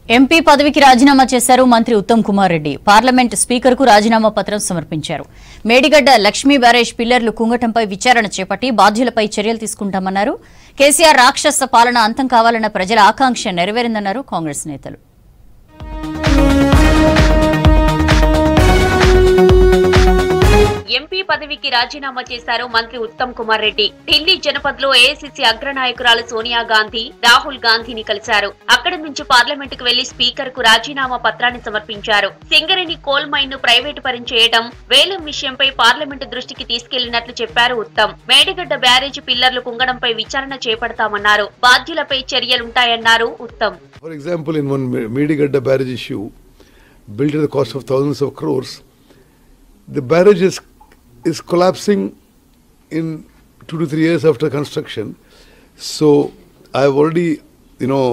MP పదవికి రాజీనామా చేశారు మంత్రి ఉత్తమ్ కుమార్ రెడ్డి పార్లమెంట్ స్పీకర్కు రాజీనామా పత్రం సమర్పించారు మేడిగడ్డ లక్ష్మీ బ్యారేజ్ పిల్లర్లు కుంగటంపై విచారణ చేపట్టి బాధ్యులపై చర్యలు తీసుకుంటామన్నారు కేసీఆర్ రాక్షస పాలన అంతం కావాలన్న ప్రజల ఆకాంక్ష నెరవేరిందన్నారు కాంగ్రెస్ నేతలు ఎంపీ పదవికి రాజీనామా చేశారు మంత్రి ఉత్తమ్ కుమార్ రెడ్డి ఢిల్లీ జనపద్ లో ఏఐసిసి అగ్రనాయకురాలు సోనియా గాంధీ రాహుల్ గాంధీని కలిశారు అక్కడి నుంచి పార్లమెంట్ కు వెళ్లి స్పీకర్ కు రాజీనామా పత్రాన్ని సమర్పించారు సింగరేణి కోల్ మైన్ ను ప్రైవేటు పరం చేయడం వేలం విషయంపై పార్లమెంటు దృష్టికి తీసుకెళ్లినట్లు చెప్పారు ఉత్తమ్ మేడిగడ్డ బ్యారేజీ పిల్లర్లు కుంగడంపై విచారణ చేపడతామన్నారు బాధ్యులపై చర్యలుంటాయన్నారు Uttam For example, in one Me- Medigadda barrage issue, built at the cost of thousands of crores, the barrage is, is collapsing in two to three years after construction. So I have already, you know,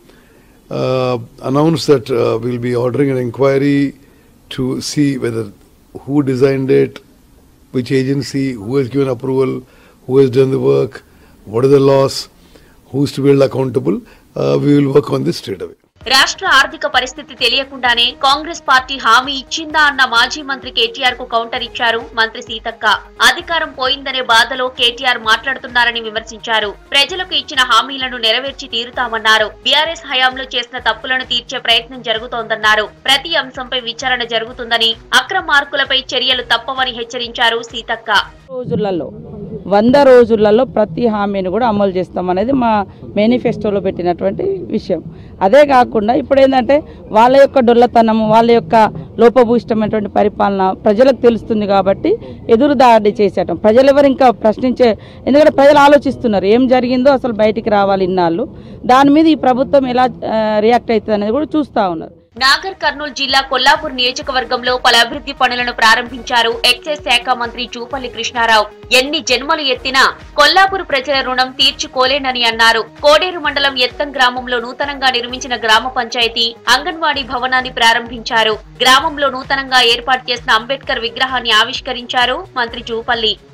uh, announced that uh, we'll be ordering an inquiry to see whether who designed it, which agency, who has given approval, who has done the work, what is the loss, who is to be held accountable. Uh, we will work on this straight away. రాష్ట్ర ఆర్థిక పరిస్థితి తెలియకుండానే Congress party హామీ ఇచ్చిందా అన్న మాజీ మంత్రి కేటీఆర్ కు కౌంటర్ ఇచ్చారు మంత్రి సీతక్క అధికారం పోయిందనే బాధలో కేటీఆర్ మాట్లాడుతున్నారని విమర్శించారు ప్రజలకు ఇచ్చిన హామీలను నెరవేర్చి తీరుతామన్నారు బీఆర్ఎస్ హయాంలో చేసిన తప్పులను తీర్చే ప్రయత్నం జరుగుతోందన్నారు ప్రతి అంశంపై విచారణ జరుగుతుందని అక్రమార్కులపై చర్యలు తప్పవని హెచ్చరించారు సీతక్క రోజులలో వంద రోజులలో ప్రతి హామీని కూడా అమలు చేస్తామనేది మా మేనిఫెస్టోలో పెట్టినటువంటి విషయం అదే కాకుండా ఇప్పుడు ఏంటంటే వాళ్ళ యొక్క డొల్లతనం వాళ్ళ యొక్క లోపభూయిష్టమైనటువంటి పరిపాలన ప్రజలకు తెలుస్తుంది కాబట్టి ఎదురు దాడి చేసేయటం ప్రజలు ఎవరు ఇంకా ప్రశ్నించే ఎందుకంటే ప్రజలు ఆలోచిస్తున్నారు ఏం జరిగిందో అసలు బయటికి రావాలి ఇన్నాళ్ళు దాని మీద ఈ ప్రభుత్వం ఎలా ఆ, రియాక్ట్ అవుతుంది అనేది కూడా చూస్తూ ఉన్నారు నాగర్ కర్నూలు జిల్లా కొల్లాపూర్ నియోజకవర్గంలో పలు అభివృద్ధి పనులను ప్రారంభించారు ఎక్సైజ్ శాఖ మంత్రి జూపల్లి కృష్ణారావు ఎన్ని జన్మలు ఎత్తినా కొల్లాపూర్ ప్రజల రుణం తీర్చుకోలేనని అన్నారు కోడేరు మండలం ఎత్తం గ్రామంలో నూతనంగా నిర్మించిన గ్రామ పంచాయతీ అంగన్వాడీ భవనాన్ని ప్రారంభించారు గ్రామంలో నూతనంగా ఏర్పాటు చేసిన అంబేద్కర్ విగ్రహాన్ని ఆవిష్కరించారు మంత్రి జూపల్లి